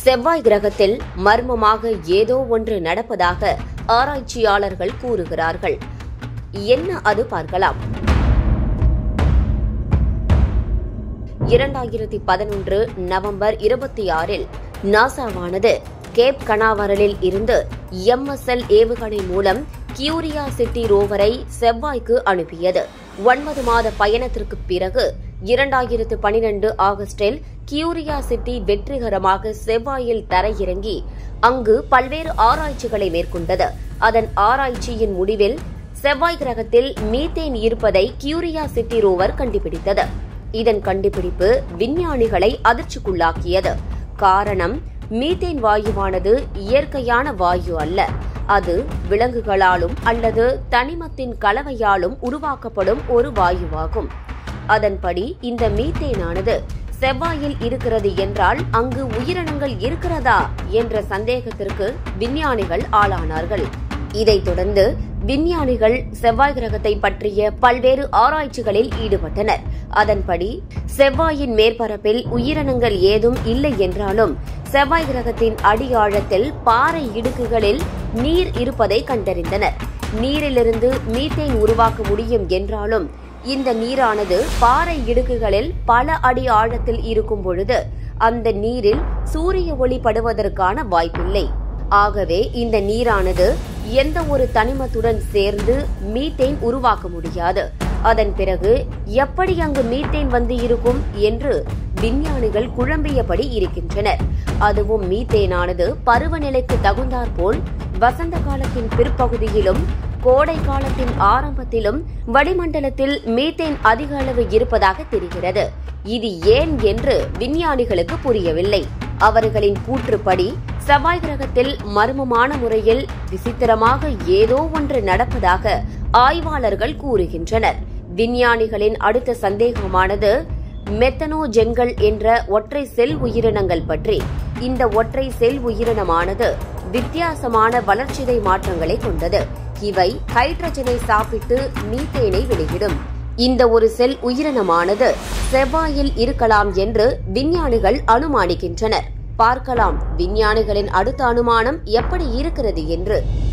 செவ்வாய் கிரகத்தில் மர்மமாக ஏதோ ஒன்று நடப்பதாக ஆராய்ச்சியாளர்கள் கூறுகிறார்கள் என்ன அது பார்க்கலாம் இரண்டாயிரத்தி பதினொன்று நவம்பர் இருபத்தி ஆறில் நாசாவானது கேப் கனாவரலில் இருந்து எம்எஸ்எல் ஏவுகணை மூலம் கியூரியாசிட்டி ரோவரை செவ்வாய்க்கு அனுப்பியது ஒன்பது மாத பயணத்திற்கு பிறகு இரண்டாயிரத்து பனிரெண்டு ஆகஸ்டில் கியூரியாசிட்டி வெற்றிகரமாக செவ்வாயில் தரையிறங்கி அங்கு பல்வேறு ஆராய்ச்சிகளை மேற்கொண்டது அதன் ஆராய்ச்சியின் முடிவில் செவ்வாய் கிரகத்தில் மீத்தேன் இருப்பதை கியூரியாசிட்டி ரோவர் கண்டுபிடித்தது இதன் கண்டுபிடிப்பு விஞ்ஞானிகளை அதிர்ச்சிக்குள்ளாக்கியது காரணம் மீத்தேன் வாயுவானது இயற்கையான வாயு அல்ல அது விலங்குகளாலும் அல்லது தனிமத்தின் கலவையாலும் உருவாக்கப்படும் ஒரு வாயுவாகும் அதன்படி இந்த மீத்தேனானது செவ்வாயில் இருக்கிறது என்றால் அங்கு உயிரினங்கள் இருக்கிறதா என்ற சந்தேகத்திற்கு விஞ்ஞானிகள் ஆளானார்கள் இதைத் தொடர்ந்து விஞ்ஞானிகள் செவ்வாய் கிரகத்தை பற்றிய பல்வேறு ஆராய்ச்சிகளில் ஈடுபட்டனர் அதன்படி செவ்வாயின் மேற்பரப்பில் உயிரினங்கள் ஏதும் இல்லை என்றாலும் செவ்வாய் கிரகத்தின் அடியாழத்தில் பாறை இடுக்குகளில் நீர் இருப்பதை கண்டறிந்தனர் நீரிலிருந்து மீத்தேன் உருவாக்க முடியும் என்றாலும் இந்த நீரானது பாறை இடுக்குகளில் பல அடி ஆழத்தில் இருக்கும் பொழுது அந்த நீரில் சூரிய ஒளி படுவதற்கான வாய்ப்பில்லை ஆகவே இந்த நீரானது எந்த ஒரு தனிமத்துடன் சேர்ந்து மீத்தேன் உருவாக்க முடியாது அதன் பிறகு எப்படி அங்கு மீத்தேன் வந்து இருக்கும் என்று விஞ்ஞானிகள் குழம்பியபடி இருக்கின்றனர் அதுவும் மீத்தேனானது பருவநிலைக்கு தகுந்தாற்போல் வசந்த காலத்தின் பிற்பகுதியிலும் கோடை காலத்தின் ஆரம்பத்திலும் வளிமண்டலத்தில் மீத்தேன் அதிக அளவு இருப்பதாக தெரிகிறது இது ஏன் என்று விஞ்ஞானிகளுக்கு புரியவில்லை அவர்களின் கூற்றுப்படி செவ்வாய் கிரகத்தில் மர்மமான முறையில் விசித்திரமாக ஏதோ ஒன்று நடப்பதாக ஆய்வாளர்கள் கூறுகின்றனர் விஞ்ஞானிகளின் அடுத்த சந்தேகமானது மெத்தனோஜென்கள் என்ற ஒற்றை செல் உயிரினங்கள் பற்றி இந்த ஒற்றை செல் உயிரினமானது வித்தியாசமான வளர்ச்சிதை மாற்றங்களை கொண்டது இவை ஹைட்ரஜனை சாப்பிட்டு மீத்தேனை வெளியிடும் இந்த ஒரு செல் உயிரினமானது செவ்வாயில் இருக்கலாம் என்று விஞ்ஞானிகள் அனுமானிக்கின்றனர் பார்க்கலாம் விஞ்ஞானிகளின் அடுத்த அனுமானம் எப்படி இருக்கிறது என்று